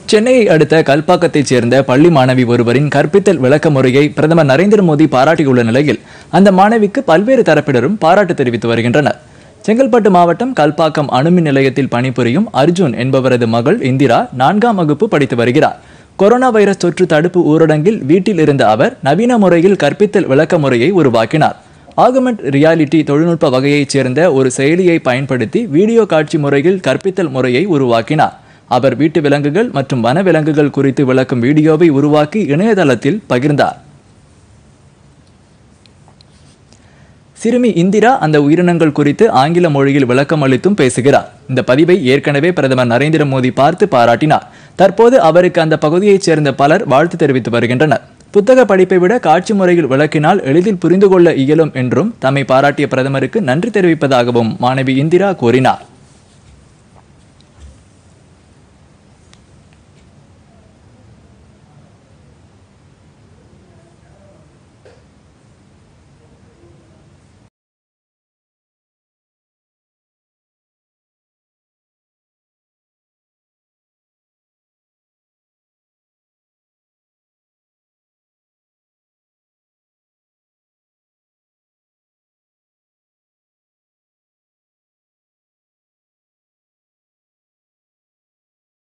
சென்னையை அடுத்த கல்பாக்கத்தைச் சேர்ந்த பள்ளி மாணவி ஒருவரின் கற்பித்தல் விளக்க முறையை பிரதமர் நரேந்திர மோடி பாராட்டியுள்ள நிலையில் அந்த மாணவிக்கு பல்வேறு தரப்பினரும் பாராட்டு தெரிவித்து வருகின்றனர் செங்கல்பட்டு மாவட்டம் கல்பாக்கம் அணுமின் நிலையத்தில் பணிபுரியும் அர்ஜுன் என்பவரது மகள் இந்திரா நான்காம் வகுப்பு படித்து வருகிறார் கொரோனா வைரஸ் தொற்று தடுப்பு ஊரடங்கில் வீட்டில் இருந்த அவர் நவீன முறையில் கற்பித்தல் விளக்க முறையை உருவாக்கினார் ஆகுமெண்ட் ரியாலிட்டி தொழில்நுட்ப வகையைச் சேர்ந்த ஒரு செயலியை பயன்படுத்தி வீடியோ காட்சி முறையில் கற்பித்தல் முறையை உருவாக்கினார் அவர் வீட்டு விலங்குகள் மற்றும் வன விலங்குகள் குறித்து விளக்கும் வீடியோவை உருவாக்கி இணையதளத்தில் பகிர்ந்தார் சிறுமி இந்திரா அந்த உயிரினங்கள் குறித்து ஆங்கில மொழியில் விளக்கம் அளித்தும் பேசுகிறார் இந்த பதிவை ஏற்கனவே பிரதமர் நரேந்திர மோடி பார்த்து பாராட்டினார் தற்போது அவருக்கு அந்த பகுதியைச் சேர்ந்த பலர் வாழ்த்து தெரிவித்து வருகின்றனர் புத்தக படிப்பை விட காட்சி முறையில் விளக்கினால் எளிதில் புரிந்து கொள்ள இயலும் என்றும் தம்மை பாராட்டிய பிரதமருக்கு நன்றி தெரிவிப்பதாகவும் மாணவி இந்திரா கூறினார்